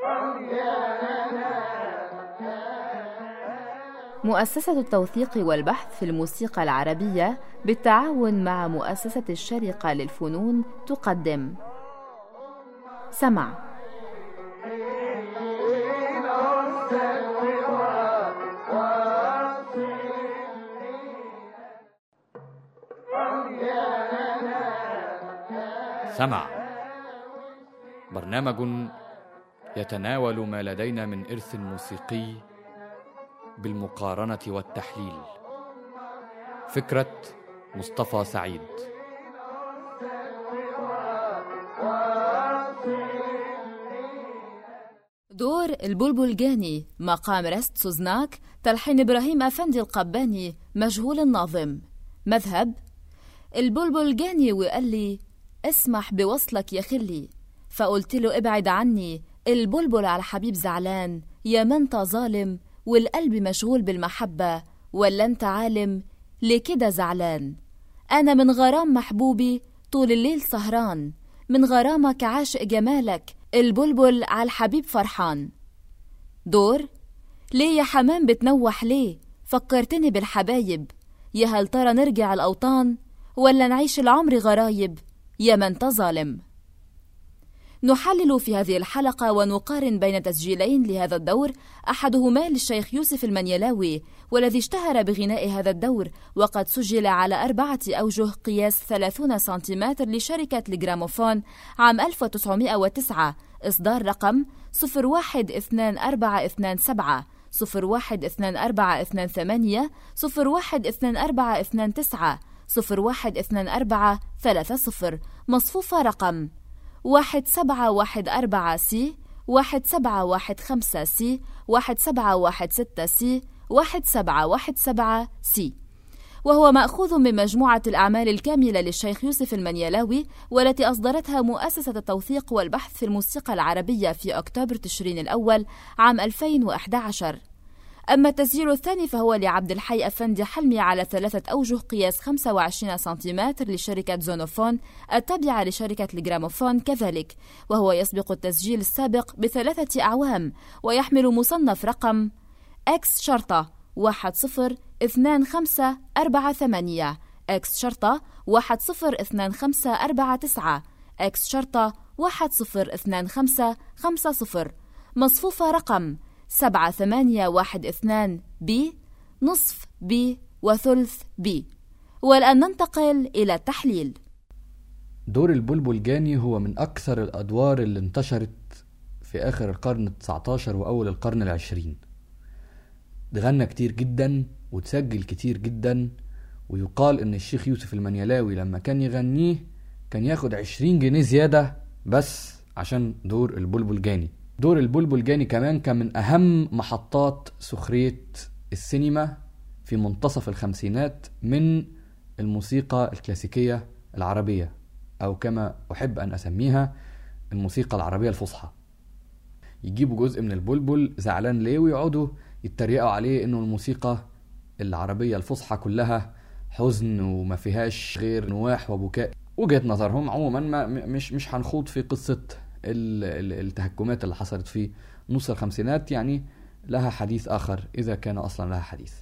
مؤسسة التوثيق والبحث في الموسيقى العربية بالتعاون مع مؤسسة الشرقة للفنون تقدم سمع سمع برنامج يتناول ما لدينا من إرث موسيقي بالمقارنة والتحليل فكرة مصطفى سعيد دور البلبل جاني مقام رست سوزناك تلحين إبراهيم أفندي القباني مجهول الناظم مذهب البلبل جاني وقال لي اسمح بوصلك يا خلي فقلت له ابعد عني البلبل على حبيب زعلان يا من انت ظالم والقلب مشغول بالمحبة ولا انت عالم ليه كده زعلان أنا من غرام محبوبي طول الليل سهران من غرامك عاشق جمالك البلبل على الحبيب فرحان دور ليه يا حمام بتنوح ليه فكرتني بالحبايب يا هل ترى نرجع الأوطان ولا نعيش العمر غرايب يا من تظالم نحلل في هذه الحلقة ونقارن بين تسجيلين لهذا الدور أحدهما للشيخ يوسف المنيلاوي والذي اشتهر بغناء هذا الدور وقد سجل على أربعة أوجه قياس 30 سنتيمتر لشركة الجراموفون عام 1909 إصدار رقم 012427 012428 012429 012430 مصفوفة رقم واحد سبعة واحد أربعة سي واحد سبعة واحد خمسة سي واحد سبعة واحد ستة سي واحد سبعة واحد سبعة سي وهو مأخوذ من مجموعة الأعمال الكاملة للشيخ يوسف المنيلاوي والتي أصدرتها مؤسسة التوثيق والبحث في الموسيقى العربية في أكتوبر تشرين الأول عام 2011 أما التسجيل الثاني فهو لعبد الحي أفندي حلمي على ثلاثة أوجه قياس 25 سنتيمتر لشركة زونوفون التابعة لشركة الجراموفون كذلك وهو يسبق التسجيل السابق بثلاثة أعوام ويحمل مصنف رقم إكس شرطة واحد صفر اثنان خمسة أربعة ثمانية إكس شرطة واحد صفر اثنان خمسة أربعة تسعة إكس شرطة واحد صفر اثنان خمسة خمسة صفر مصفوفة رقم سبعة ثمانية واحد اثنان بي نصف بي وثلث بي والآن ننتقل إلى التحليل دور البلبل جاني هو من أكثر الأدوار اللي انتشرت في آخر القرن التسعتاشر وأول القرن العشرين اتغنى كتير جدا وتسجل كتير جدا ويقال ان الشيخ يوسف المنيلاوي لما كان يغنيه كان ياخد عشرين جنيه زيادة بس عشان دور البلبل جاني دور البلبل جاني كمان كان من أهم محطات سخرية السينما في منتصف الخمسينات من الموسيقى الكلاسيكية العربية أو كما أحب أن أسميها الموسيقى العربية الفصحى يجيبوا جزء من البلبل زعلان ليه ويقعدوا يتريقوا عليه إنه الموسيقى العربية الفصحى كلها حزن وما فيهاش غير نواح وبكاء وجهة نظرهم عموما ما مش مش هنخوض في قصة التهكمات اللي حصلت في نص الخمسينات يعني لها حديث آخر إذا كان أصلا لها حديث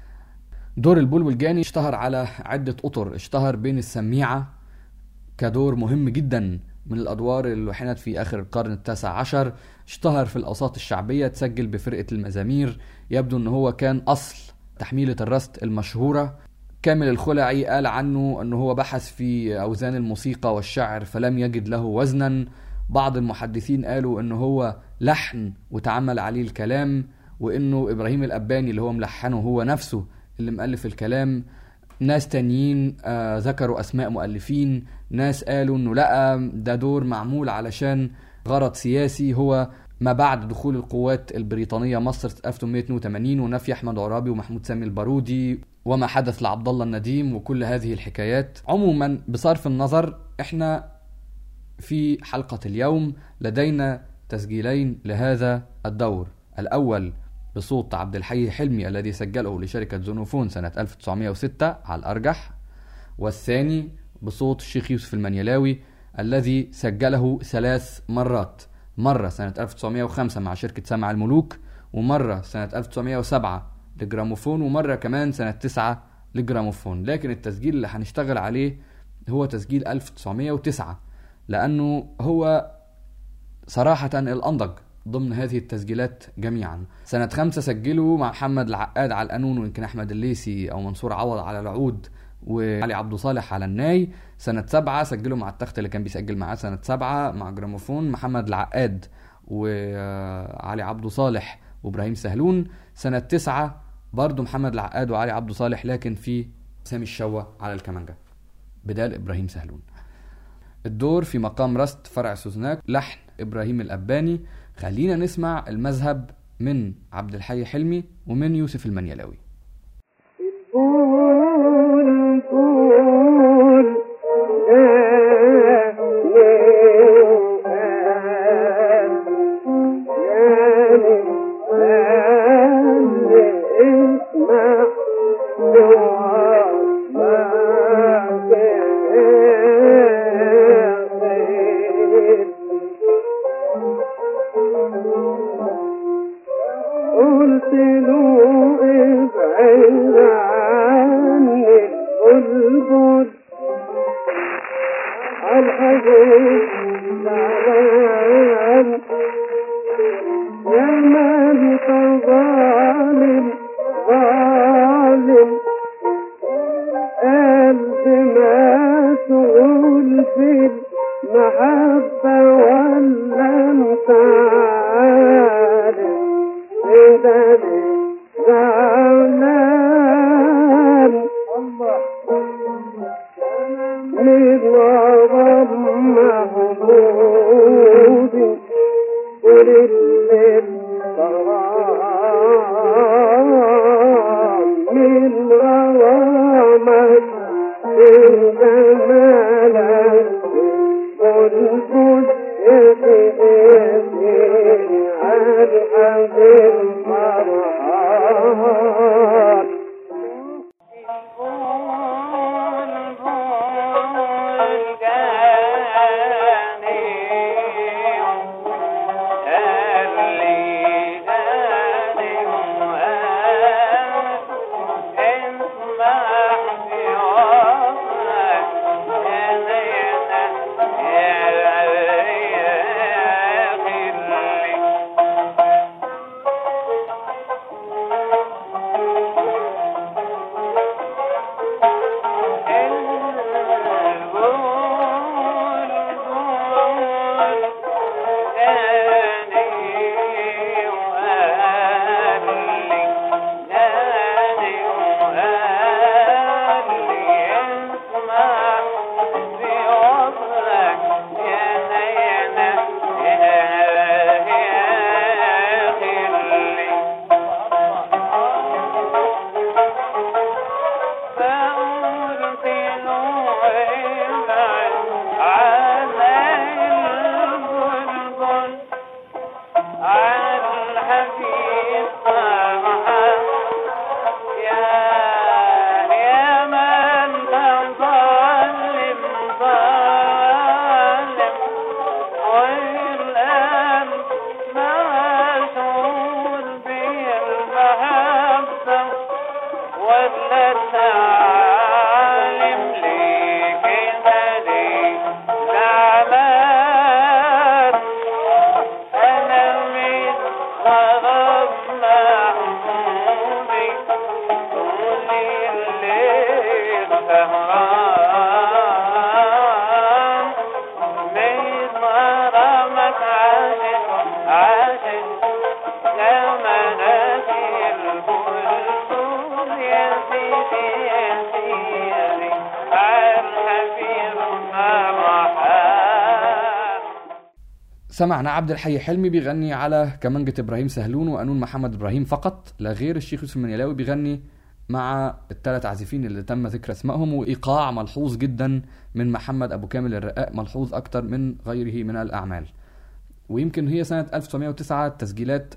دور البلبل جاني اشتهر على عدة أطر اشتهر بين السميعة كدور مهم جدا من الأدوار اللي حنت في آخر القرن التاسع عشر اشتهر في الأوساط الشعبية تسجل بفرقة المزامير يبدو أنه هو كان أصل تحميلة الرست المشهورة كامل الخلعي قال عنه أنه هو بحث في أوزان الموسيقى والشعر فلم يجد له وزنا بعض المحدثين قالوا انه هو لحن وتعمل عليه الكلام وانه ابراهيم الاباني اللي هو ملحنه هو نفسه اللي مؤلف الكلام ناس تانيين آه ذكروا اسماء مؤلفين ناس قالوا انه لا ده دور معمول علشان غرض سياسي هو ما بعد دخول القوات البريطانية مصر 1882 ونفي أحمد عرابي ومحمود سامي البارودي وما حدث لعبد الله النديم وكل هذه الحكايات عموما بصرف النظر احنا في حلقة اليوم لدينا تسجيلين لهذا الدور الأول بصوت عبد الحي حلمي الذي سجله لشركة زونوفون سنة 1906 على الأرجح والثاني بصوت الشيخ يوسف المنيلاوي الذي سجله ثلاث مرات مرة سنة 1905 مع شركة سمع الملوك ومرة سنة 1907 لجراموفون ومرة كمان سنة 9 لجراموفون لكن التسجيل اللي هنشتغل عليه هو تسجيل 1909 لأنه هو صراحة الأنضج ضمن هذه التسجيلات جميعا سنة خمسة سجلوا مع محمد العقاد على القانون ويمكن أحمد الليسي أو منصور عوض على العود وعلي عبد صالح على الناي سنة سبعة سجلوا مع التخت اللي كان بيسجل معاه سنة سبعة مع جراموفون محمد العقاد وعلي عبد صالح وابراهيم سهلون سنة تسعة برضو محمد العقاد وعلي عبد صالح لكن في سامي الشوة على الكمانجة بدال ابراهيم سهلون الدور في مقام رست فرع سوزناك لحن ابراهيم الاباني خلينا نسمع المذهب من عبد الحي حلمي ومن يوسف المنيلاوي سمعنا عبد الحي حلمي بيغني على كمانجة ابراهيم سهلون وقانون محمد ابراهيم فقط لا غير الشيخ يوسف المنيلاوي بيغني مع الثلاث عازفين اللي تم ذكر اسمائهم وايقاع ملحوظ جدا من محمد ابو كامل الرقاق ملحوظ اكتر من غيره من الاعمال ويمكن هي سنة 1909 التسجيلات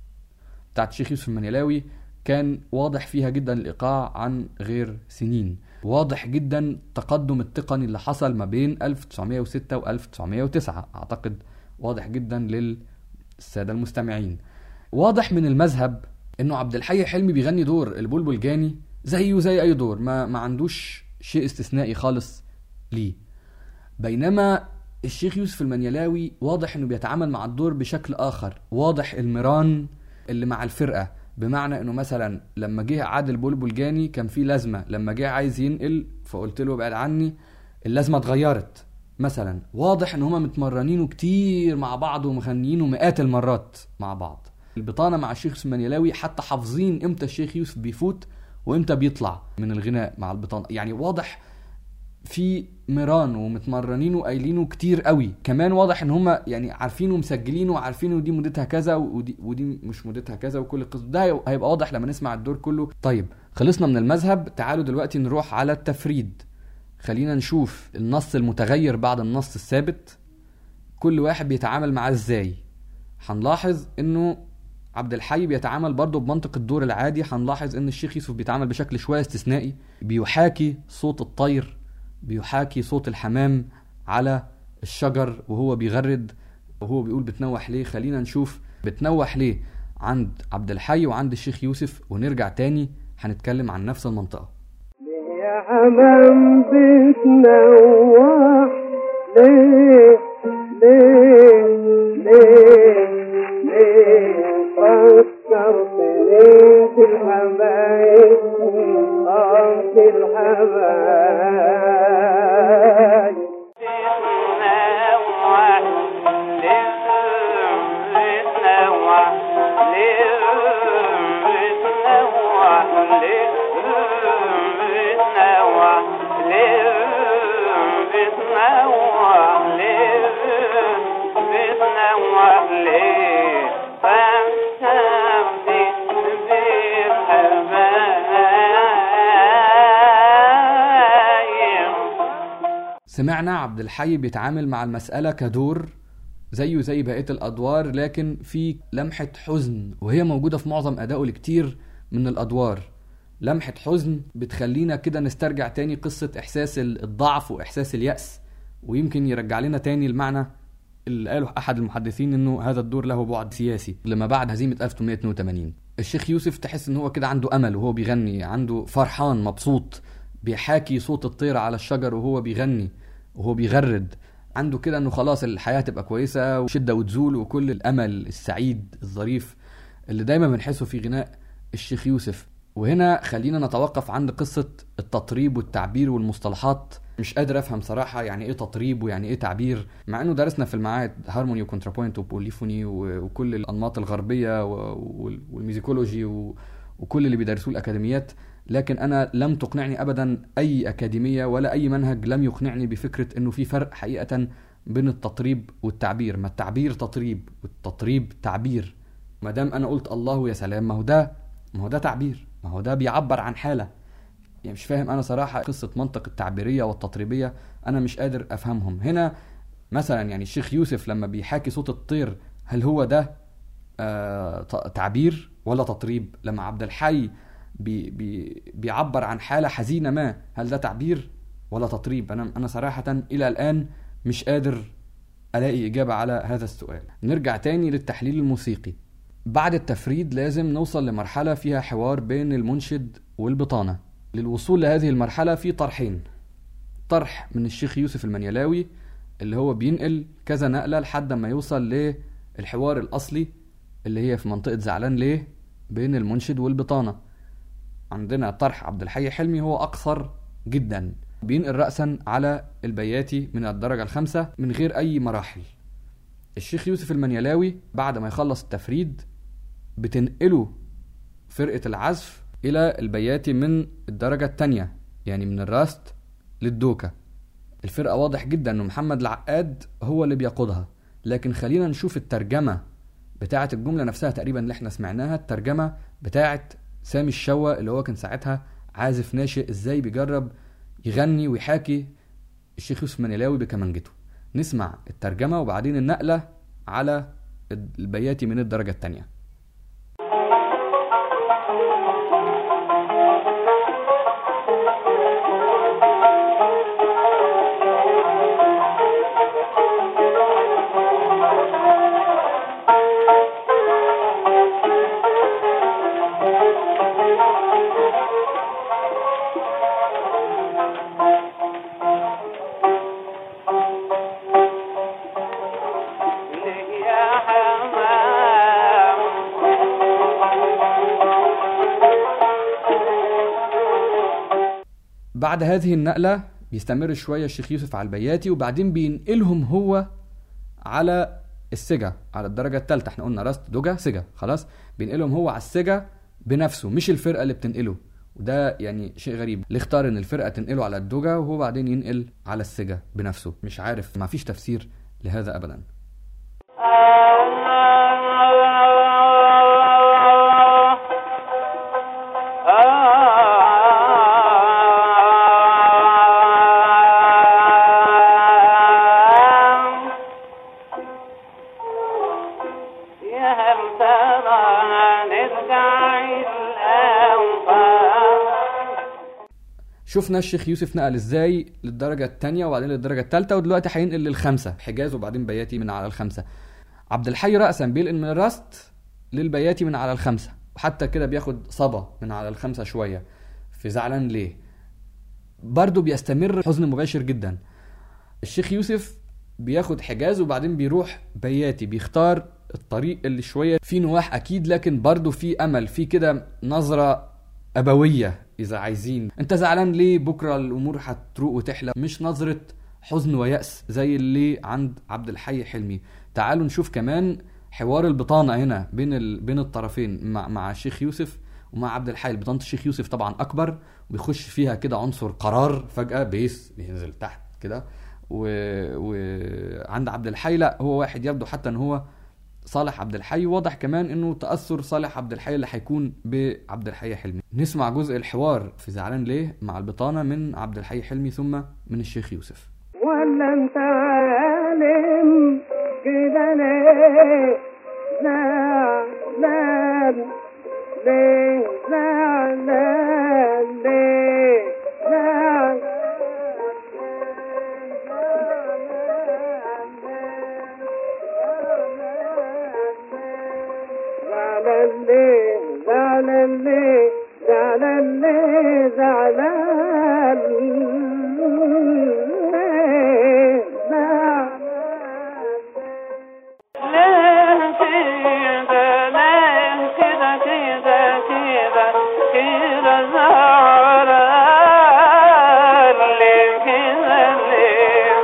بتاعت الشيخ يوسف المنيلاوي كان واضح فيها جدا الايقاع عن غير سنين واضح جدا التقدم التقني اللي حصل ما بين 1906 و 1909 اعتقد واضح جدا للساده المستمعين واضح من المذهب انه عبد الحي حلمي بيغني دور البلبل جاني زيه زي اي دور ما ما عندوش شيء استثنائي خالص ليه بينما الشيخ يوسف المنيلاوي واضح انه بيتعامل مع الدور بشكل اخر واضح المران اللي مع الفرقه بمعنى انه مثلا لما جه عادل بلبل جاني كان في لازمه لما جه عايز ينقل فقلت له ابعد عني اللازمه اتغيرت مثلا واضح ان هما متمرنينه كتير مع بعض ومغنيينه مئات المرات مع بعض البطانه مع الشيخ يوسف المنيلاوي حتى حافظين امتى الشيخ يوسف بيفوت وامتى بيطلع من الغناء مع البطانه يعني واضح في ميران ومتمرنين وقايلينه كتير قوي كمان واضح ان هم يعني عارفين ومسجلينه وعارفين ودي مدتها كذا ودي, ودي مش مدتها كذا وكل القصص ده هيبقى واضح لما نسمع الدور كله طيب خلصنا من المذهب تعالوا دلوقتي نروح على التفريد خلينا نشوف النص المتغير بعد النص الثابت كل واحد بيتعامل معاه ازاي هنلاحظ انه عبد الحي بيتعامل برضه بمنطق الدور العادي هنلاحظ ان الشيخ يوسف بيتعامل بشكل شويه استثنائي بيحاكي صوت الطير بيحاكي صوت الحمام على الشجر وهو بيغرد وهو بيقول بتنوح ليه خلينا نشوف بتنوح ليه عند عبد الحي وعند الشيخ يوسف ونرجع تاني هنتكلم عن نفس المنطقة يا حمام بتنوح ليه ليه ليه ليه فكرتني في الحبايب آه في الحبايب سمعنا عبد الحي بيتعامل مع المسألة كدور زيه زي بقية الأدوار لكن في لمحة حزن وهي موجودة في معظم أدائه لكتير من الأدوار لمحة حزن بتخلينا كده نسترجع تاني قصة إحساس الضعف وإحساس اليأس ويمكن يرجع لنا تاني المعنى اللي قاله أحد المحدثين إنه هذا الدور له بعد سياسي لما بعد هزيمة 1882 الشيخ يوسف تحس إن هو كده عنده أمل وهو بيغني عنده فرحان مبسوط بيحاكي صوت الطير على الشجر وهو بيغني وهو بيغرد عنده كده انه خلاص الحياه تبقى كويسه وشده وتزول وكل الامل السعيد الظريف اللي دايما بنحسه في غناء الشيخ يوسف وهنا خلينا نتوقف عند قصه التطريب والتعبير والمصطلحات مش قادر افهم صراحه يعني ايه تطريب ويعني ايه تعبير مع انه درسنا في المعاهد هارموني وكونترابوينت وبوليفوني وكل الانماط الغربيه والميوزيكولوجي وكل اللي بيدرسوه الاكاديميات لكن انا لم تقنعني ابدا اي اكاديميه ولا اي منهج لم يقنعني بفكره انه في فرق حقيقه بين التطريب والتعبير ما التعبير تطريب والتطريب تعبير ما دام انا قلت الله يا سلام ما هو ده ما هو ده تعبير ما هو ده بيعبر عن حاله يعني مش فاهم انا صراحه قصه منطق التعبيريه والتطريبيه انا مش قادر افهمهم هنا مثلا يعني الشيخ يوسف لما بيحاكي صوت الطير هل هو ده آه تعبير ولا تطريب لما عبد الحي بي بي بيعبر عن حاله حزينه ما هل ده تعبير ولا تطريب انا انا صراحه الى الان مش قادر الاقي اجابه على هذا السؤال نرجع تاني للتحليل الموسيقي بعد التفريد لازم نوصل لمرحله فيها حوار بين المنشد والبطانه للوصول لهذه المرحله في طرحين طرح من الشيخ يوسف المنيلاوي اللي هو بينقل كذا نقله لحد ما يوصل للحوار الاصلي اللي هي في منطقه زعلان ليه بين المنشد والبطانه عندنا طرح عبد الحي حلمي هو أقصر جدا بينقل رأسا على البياتي من الدرجة الخامسة من غير أي مراحل الشيخ يوسف المنيلاوي بعد ما يخلص التفريد بتنقله فرقة العزف إلى البياتي من الدرجة التانية يعني من الراست للدوكة الفرقة واضح جدا أنه محمد العقاد هو اللي بيقودها لكن خلينا نشوف الترجمة بتاعة الجملة نفسها تقريبا اللي احنا سمعناها الترجمة بتاعة سامي الشوا اللي هو كان ساعتها عازف ناشئ ازاي بيجرب يغني ويحاكي الشيخ يوسف منيلاوي بكمانجته نسمع الترجمة وبعدين النقلة على البياتي من الدرجة الثانية بعد هذه النقلة بيستمر شوية الشيخ يوسف على البياتي وبعدين بينقلهم هو على السجا على الدرجة الثالثة احنا قلنا راست دوجا سجا خلاص بينقلهم هو على السجا بنفسه مش الفرقة اللي بتنقله وده يعني شيء غريب ليه اختار ان الفرقة تنقله على الدوجا وهو بعدين ينقل على السجا بنفسه مش عارف ما فيش تفسير لهذا ابدا يا هل ترى نرجع الأوطان شفنا الشيخ يوسف نقل ازاي للدرجة الثانية وبعدين للدرجة الثالثة ودلوقتي هينقل للخمسة حجاز وبعدين بياتي من على الخمسة عبد الحي رأسا بينقل من الرست للبياتي من على الخمسة وحتى كده بياخد صبا من على الخمسة شوية في زعلان ليه برضه بيستمر حزن مباشر جدا الشيخ يوسف بياخد حجاز وبعدين بيروح بياتي بيختار الطريق اللي شوية فيه نواح أكيد لكن برضه فيه أمل فيه كده نظرة أبوية إذا عايزين أنت زعلان ليه بكرة الأمور هتروق وتحلى مش نظرة حزن ويأس زي اللي عند عبد الحي حلمي تعالوا نشوف كمان حوار البطانة هنا بين ال... بين الطرفين مع مع الشيخ يوسف ومع عبد الحي بطانة الشيخ يوسف طبعا أكبر وبيخش فيها كده عنصر قرار فجأة بيس بينزل تحت كده وعند و... عند عبد الحي لا هو واحد يبدو حتى ان هو صالح عبد الحي واضح كمان انه تاثر صالح عبد الحي اللي هيكون بعبد الحي حلمي نسمع جزء الحوار في زعلان ليه مع البطانه من عبد الحي حلمي ثم من الشيخ يوسف ولا انت عالم كده ليه لا لا ليه لا لا ليه لا زعلان ليه زعلان ليه زعلان ليه زعلان ليه زعلان ليه كده ليه كده كده كده كده زعلان ليه كده ليه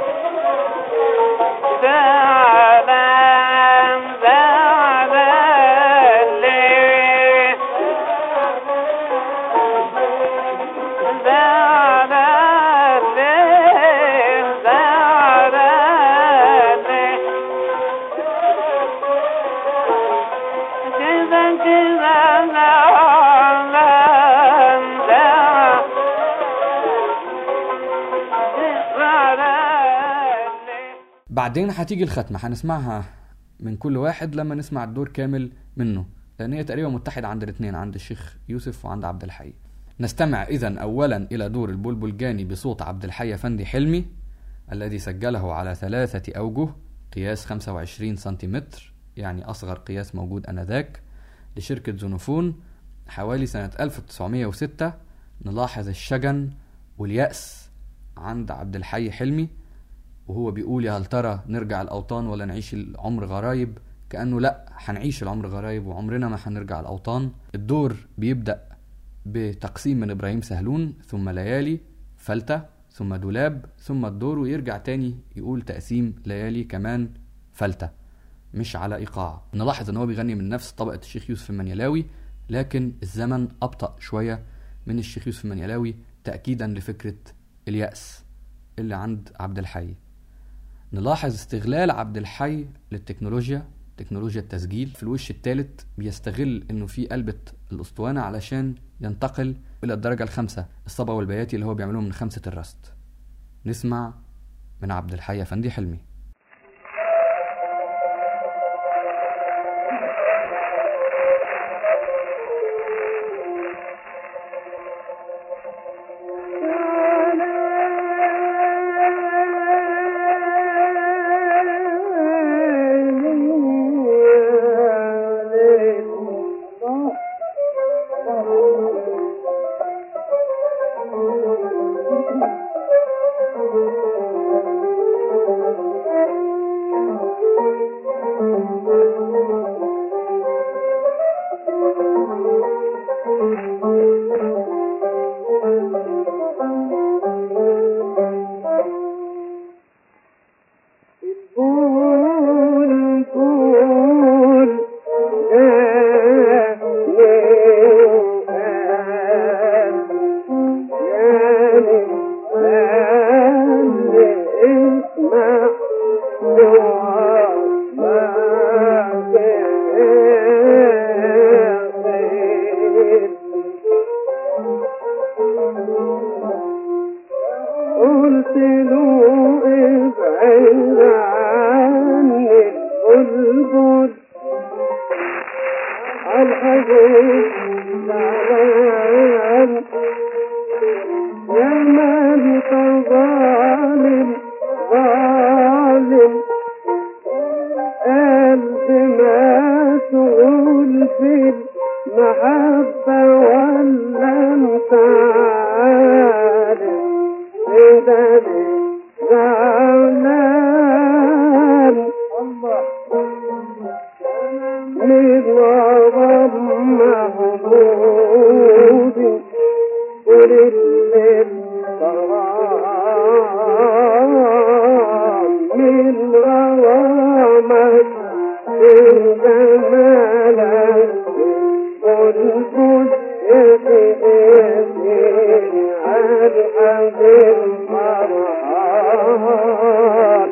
زعلان زعلان ليه زعلان ليه زعلان ليه كده كده زعلان زعلان ليه بعدين هتيجي الختمه هنسمعها من كل واحد لما نسمع الدور كامل منه لان هي تقريبا متحده عند الاثنين عند الشيخ يوسف وعند عبد الحي نستمع اذا اولا الى دور البلبل جاني بصوت عبد الحي افندي حلمي الذي سجله على ثلاثه اوجه قياس 25 سنتيمتر يعني اصغر قياس موجود انذاك لشركه زونوفون حوالي سنه 1906 نلاحظ الشجن واليأس عند عبد الحي حلمي وهو بيقول يا هل ترى نرجع الأوطان ولا نعيش العمر غرايب كأنه لا هنعيش العمر غرايب وعمرنا ما هنرجع الأوطان الدور بيبدأ بتقسيم من إبراهيم سهلون ثم ليالي فلتة ثم دولاب ثم الدور ويرجع تاني يقول تقسيم ليالي كمان فلتة مش على إيقاع نلاحظ ان هو بيغني من نفس طبقة الشيخ يوسف المنيلاوي لكن الزمن أبطأ شوية من الشيخ يوسف المنيلاوي تأكيدا لفكرة اليأس اللي عند عبد الحي نلاحظ استغلال عبد الحي للتكنولوجيا تكنولوجيا التسجيل في الوش الثالث بيستغل انه في قلبة الاسطوانة علشان ينتقل الى الدرجة الخامسة الصبا والبياتي اللي هو بيعملوه من خمسة الرست نسمع من عبد الحي افندي حلمي Thank you. الحبيب زعلان يا من ظالم ظالم قلب ما تقول في المحبة ولا انت عارف إذا زعلان من غرام محبوبي ولليل غرام من غرامك إنت ملك قلبك يتأتي عن حبيب مرحب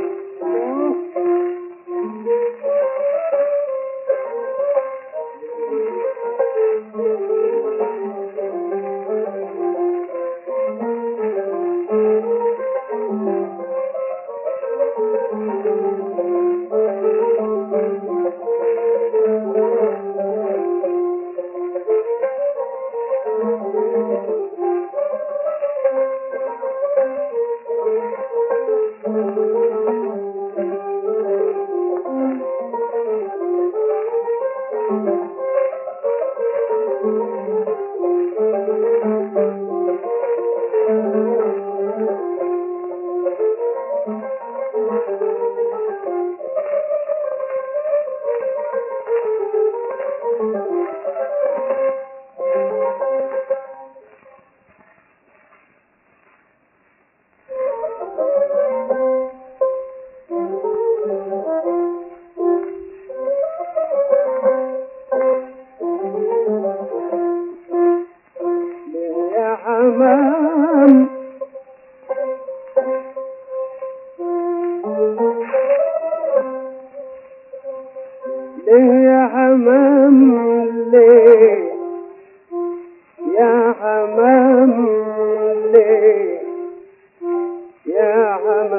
يا حمام ليه يا حمام ليه يا حمام ليه يا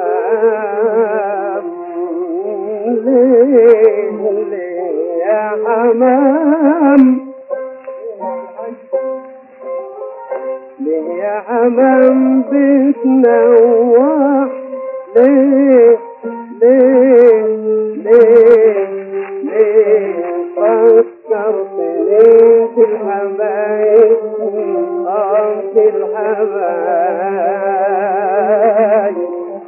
حمام ليه ليه يا حمام ليه يا حمام بتنوح ليه ليه ليه ليه فكرتني في الحبايب آه في الحبايب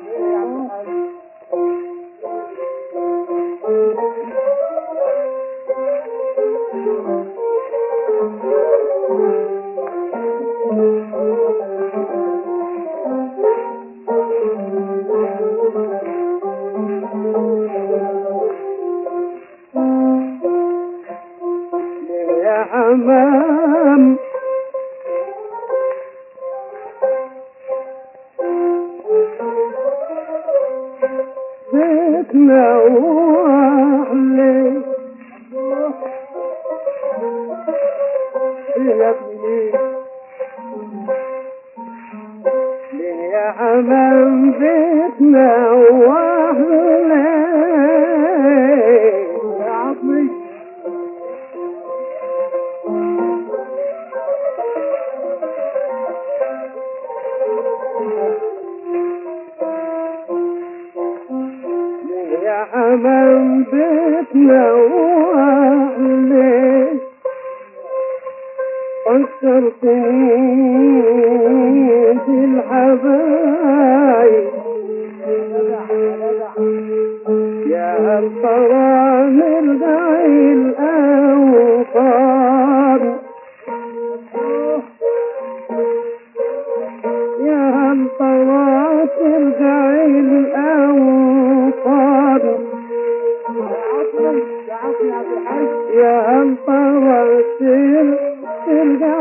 يا حمام بيتنا وأهلي يا ابني يا حمام بيتنا وأهلي يا عمي يا حمام بيتنا وأهلي فكرتني في الحبايب يا ترى نرجع الأوطان يا هل ترى ترجع الأوطان يا هل ترى تر- ترجع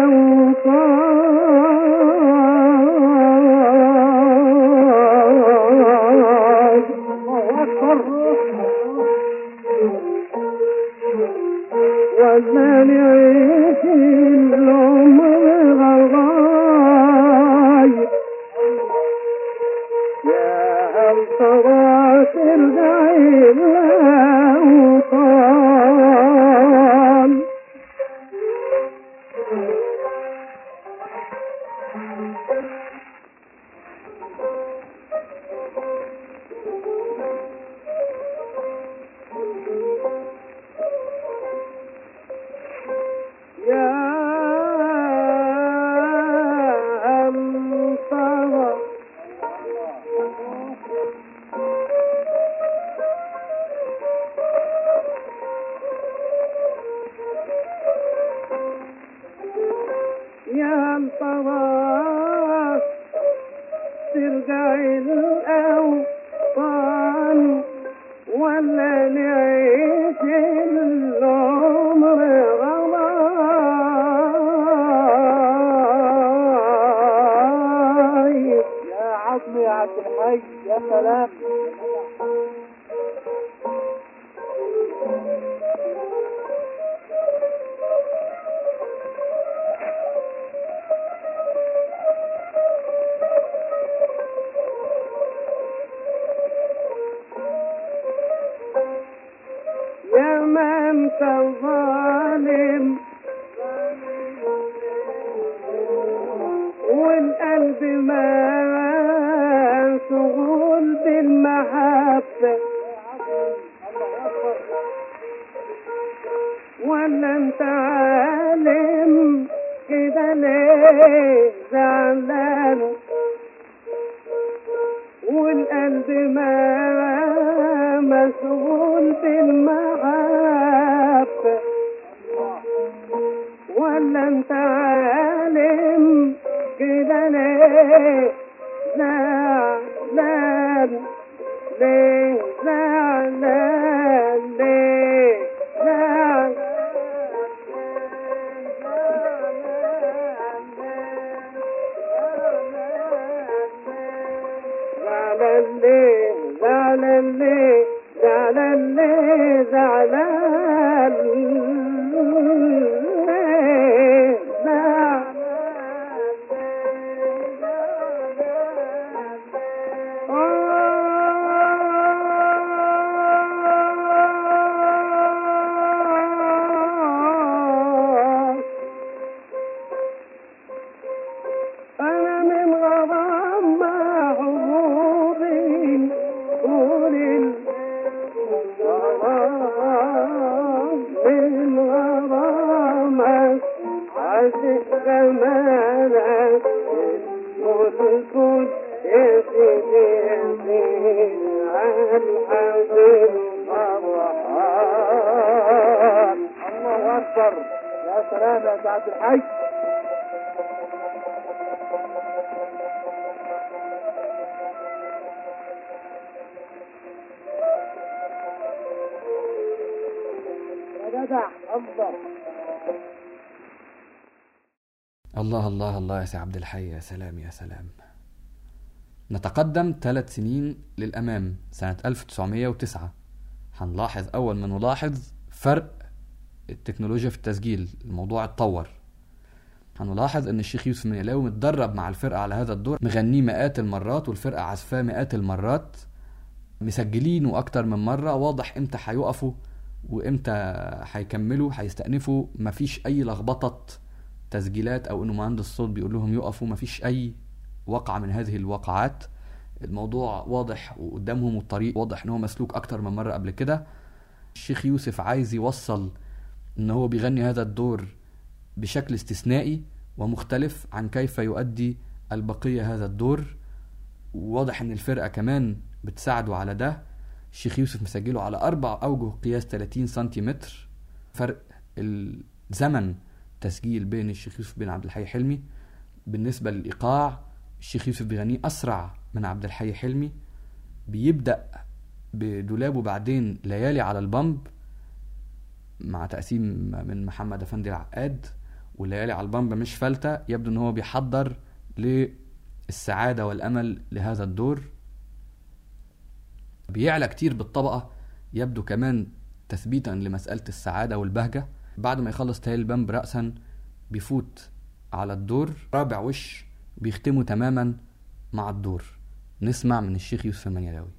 الأوطان ولا نعيش العمر غرايب يا هل ترى ترجع الأوطان ما انت ظالم والقلب ما شغول بالمحبة ولا انت عالم كده ليه زعلان والقلب ما مشغول بالمحبة ولا انت عالم كده ليه زعلان ليه زعلان ليه زعلان زعلان ليه زعلان ليه زعلان ليه زعلان ليه زعلان آه أنا من غرام مع حضوري طول الغرام من غرامك عاشق جمالك والكل يا سيدي يا سيدي على الحبيب فرحان الله أكبر يا سلام يا سعد الحي يا جدع الله الله الله الله يا سي عبد الحي يا سلام يا سلام نتقدم ثلاث سنين للأمام سنة 1909 هنلاحظ أول ما نلاحظ فرق التكنولوجيا في التسجيل الموضوع اتطور هنلاحظ ان الشيخ يوسف منيلاوي متدرب مع الفرقة على هذا الدور مغنيه مئات المرات والفرقة عزفاه مئات المرات مسجلينه اكتر من مرة واضح امتى هيقفوا وامتى هيكملوا هيستأنفوا مفيش اي لخبطة تسجيلات او انه مهندس صوت بيقول لهم يقفوا مفيش اي وقعة من هذه الواقعات الموضوع واضح وقدامهم والطريق واضح ان هو مسلوك اكتر من مرة قبل كده الشيخ يوسف عايز يوصل ان هو بيغني هذا الدور بشكل استثنائي ومختلف عن كيف يؤدي البقية هذا الدور وواضح ان الفرقة كمان بتساعده على ده الشيخ يوسف مسجله على أربع أوجه قياس 30 سنتيمتر فرق الزمن تسجيل بين الشيخ يوسف وبين عبد الحي حلمي بالنسبة للإيقاع الشيخ يوسف بيغنيه أسرع من عبد الحي حلمي بيبدأ بدولابه بعدين ليالي على البمب مع تقسيم من محمد أفندي العقاد والليالي على البمب مش فلتة يبدو ان هو بيحضر للسعادة والأمل لهذا الدور بيعلى كتير بالطبقة يبدو كمان تثبيتا لمسألة السعادة والبهجة بعد ما يخلص تهيل البمب رأسا بيفوت على الدور رابع وش بيختموا تماما مع الدور نسمع من الشيخ يوسف المنيلاوي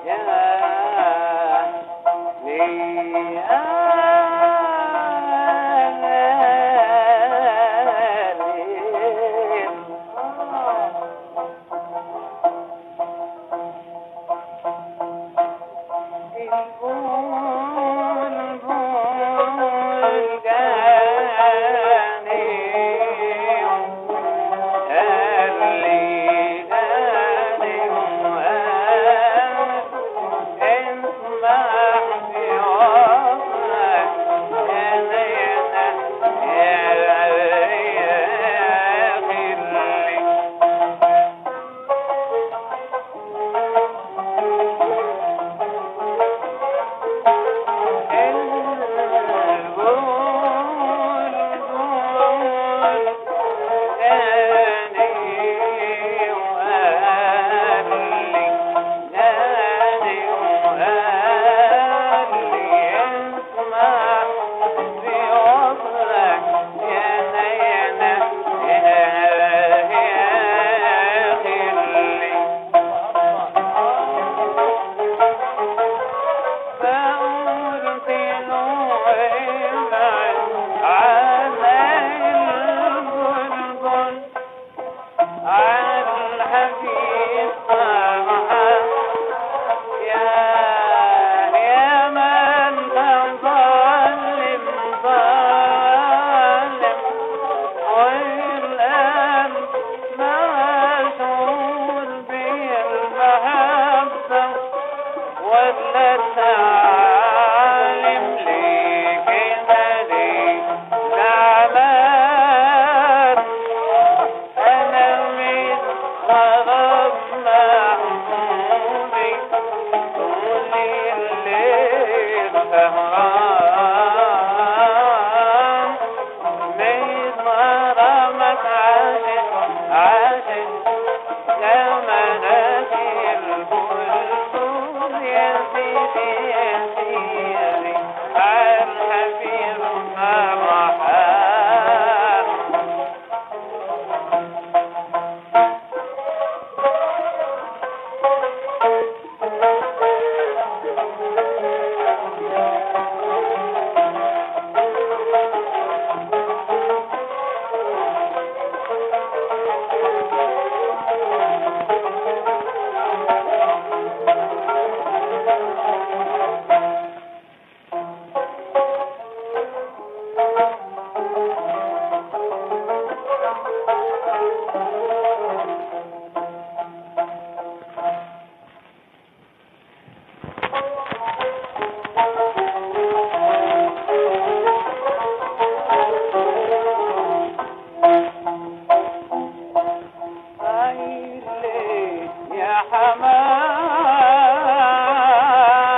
يا حمام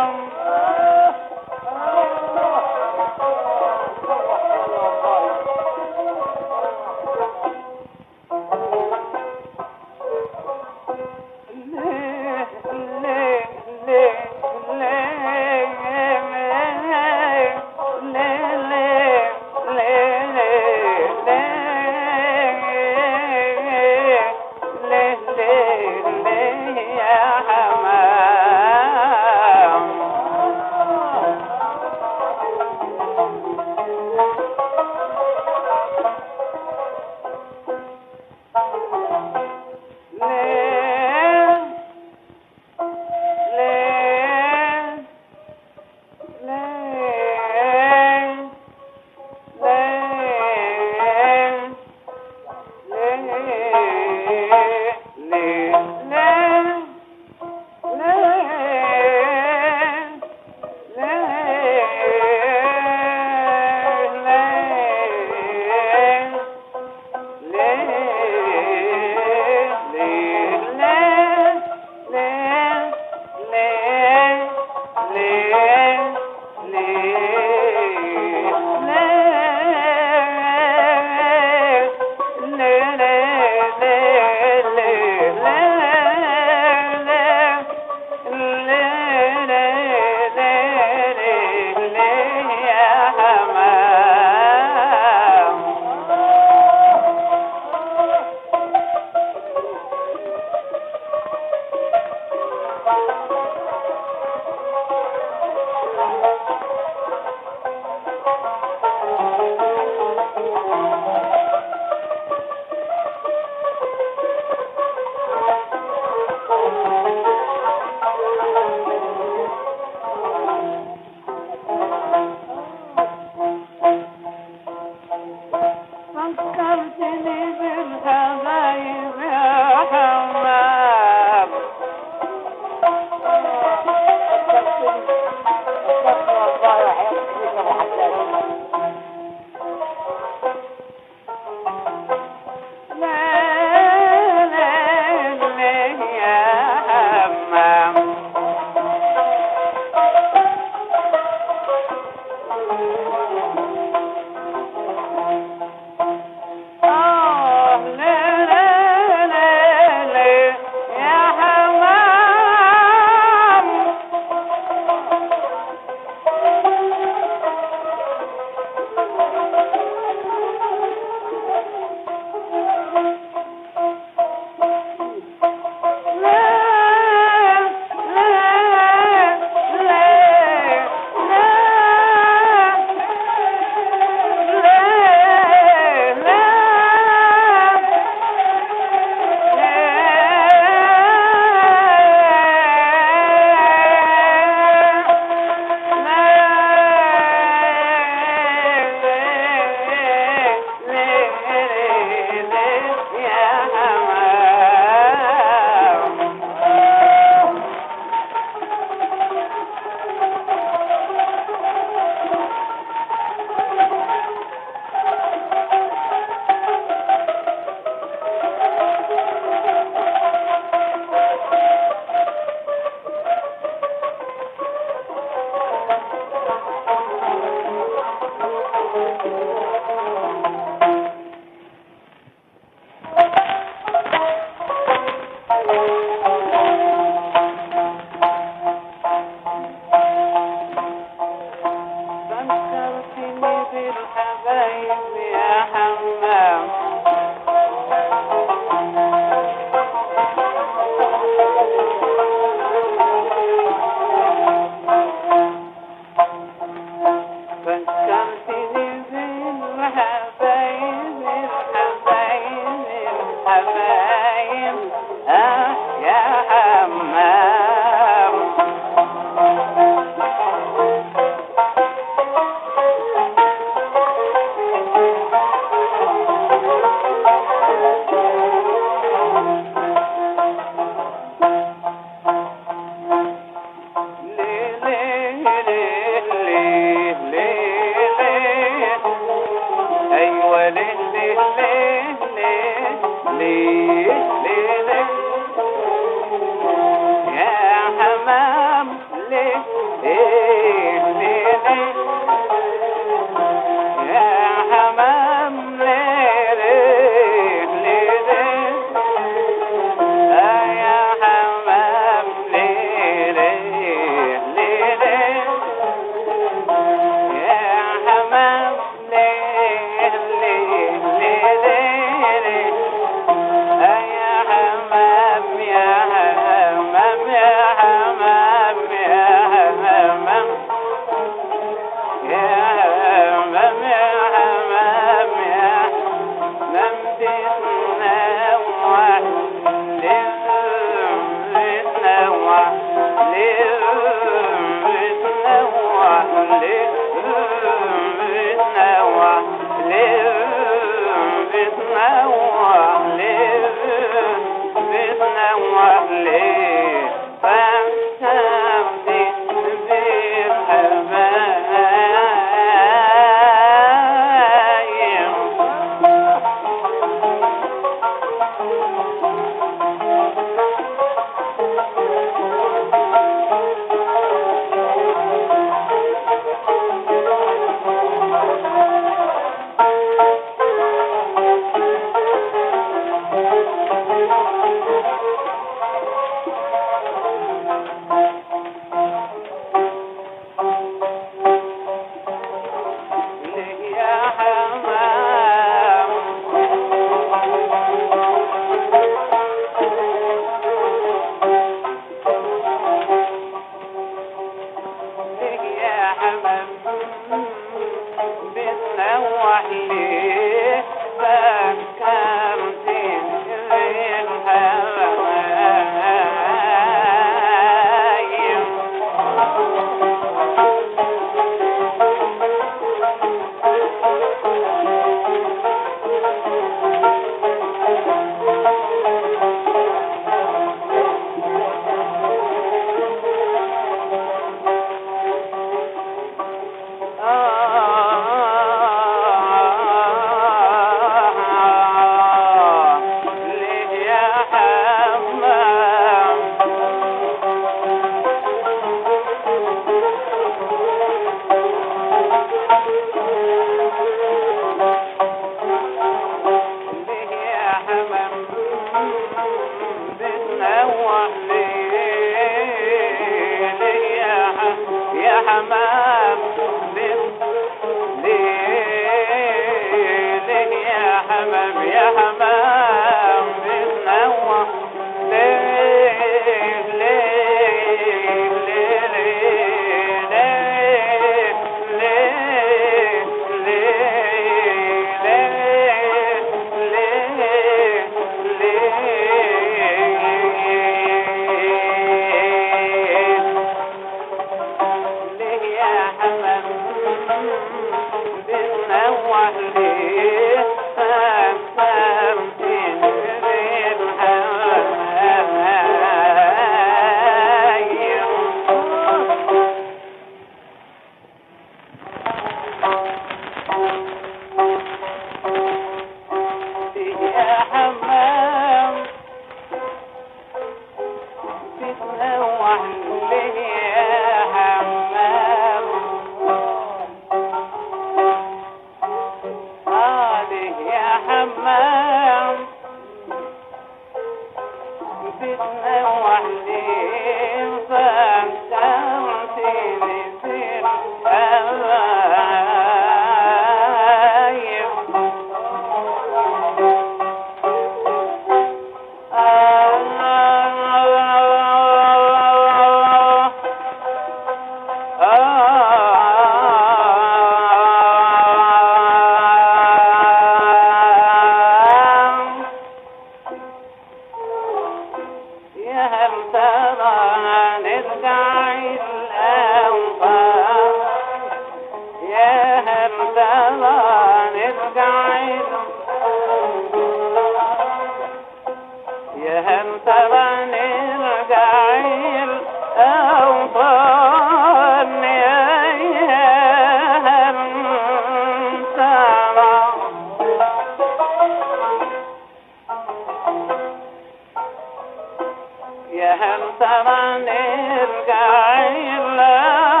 يا هل ترى نرجع إلا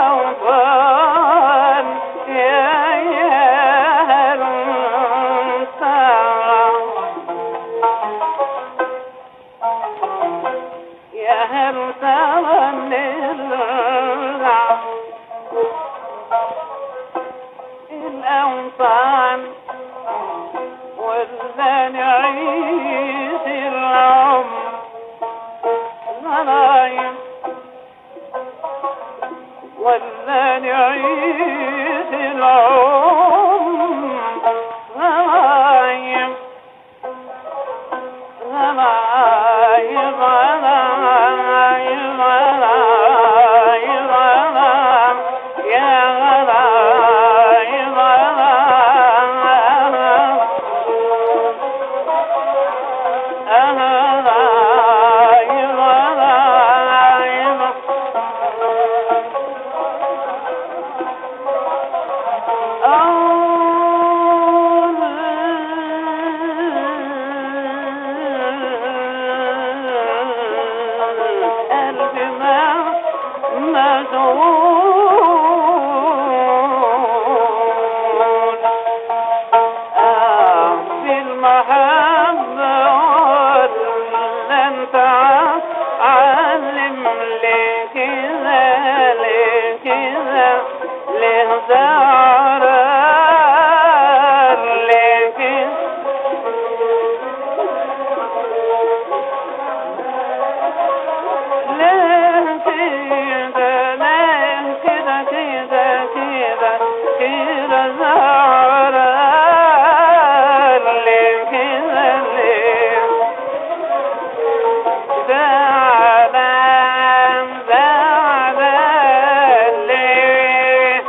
ولا نعيش العمر غايب غايب غايب غايب غايب يا غايب غايب غايب قلبي ما مشغول في المحبة ولا انت علم لي كذا ليه كذا ليه زعران ليه كذا ليه كده ليه كده كده كده كده زعران ليه كده ليه زعلان زعلان ليه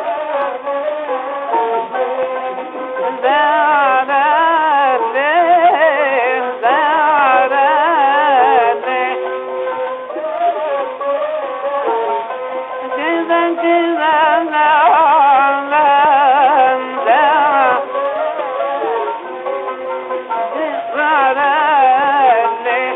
زعلان ليه زعلان ليه كذا كذا زعلان زعلان ليه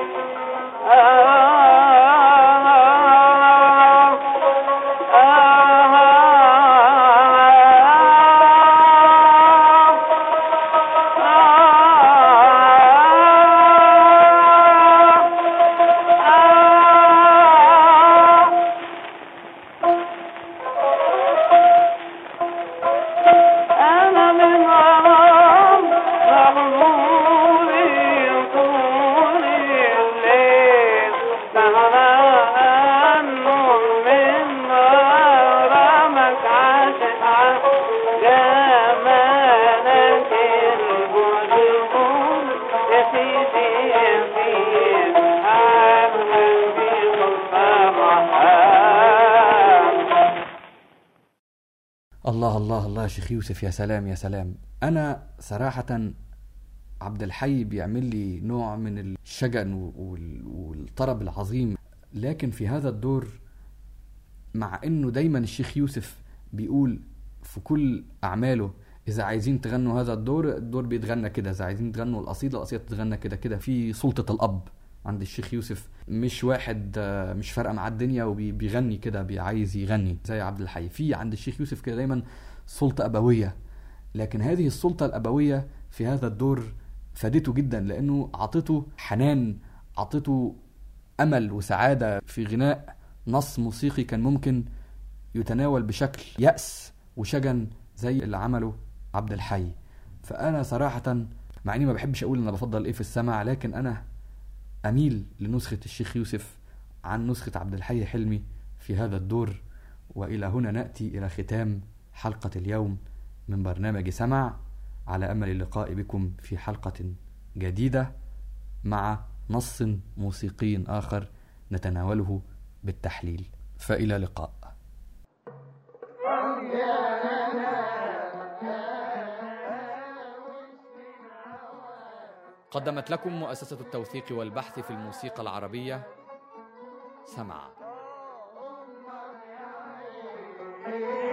أنا من غرام مغموري طولي الليل سهران من غرامك عاشق جمالك البلبل يا سيدي يا سيدي عالحبيب الصباح الله الله الله يا شيخ يوسف يا سلام يا سلام انا صراحة عبد الحي بيعمل لي نوع من الشجن وال- والطرب العظيم لكن في هذا الدور مع انه دايما الشيخ يوسف بيقول في كل اعماله اذا عايزين تغنوا هذا الدور الدور بيتغنى كده اذا عايزين تغنوا القصيده القصيده تتغنى كده كده في سلطه الاب عند الشيخ يوسف مش واحد آه، مش فارقه مع الدنيا وبيغني كده بي- عايز يغني زي عبد الحي في عند الشيخ يوسف كده دايما سلطه ابويه لكن هذه السلطه الابويه في هذا الدور فادته جدا لانه عطته حنان عطته امل وسعاده في غناء نص موسيقي كان ممكن يتناول بشكل يأس وشجن زي اللي عمله عبد الحي فأنا صراحة مع إني ما بحبش أقول أنا بفضل إيه في السمع لكن أنا أميل لنسخة الشيخ يوسف عن نسخة عبد الحي حلمي في هذا الدور وإلى هنا نأتي إلى ختام حلقة اليوم من برنامج سمع على أمل اللقاء بكم في حلقة جديدة مع نص موسيقي آخر نتناوله بالتحليل فإلى لقاء قدمت لكم مؤسسة التوثيق والبحث في الموسيقى العربية سمع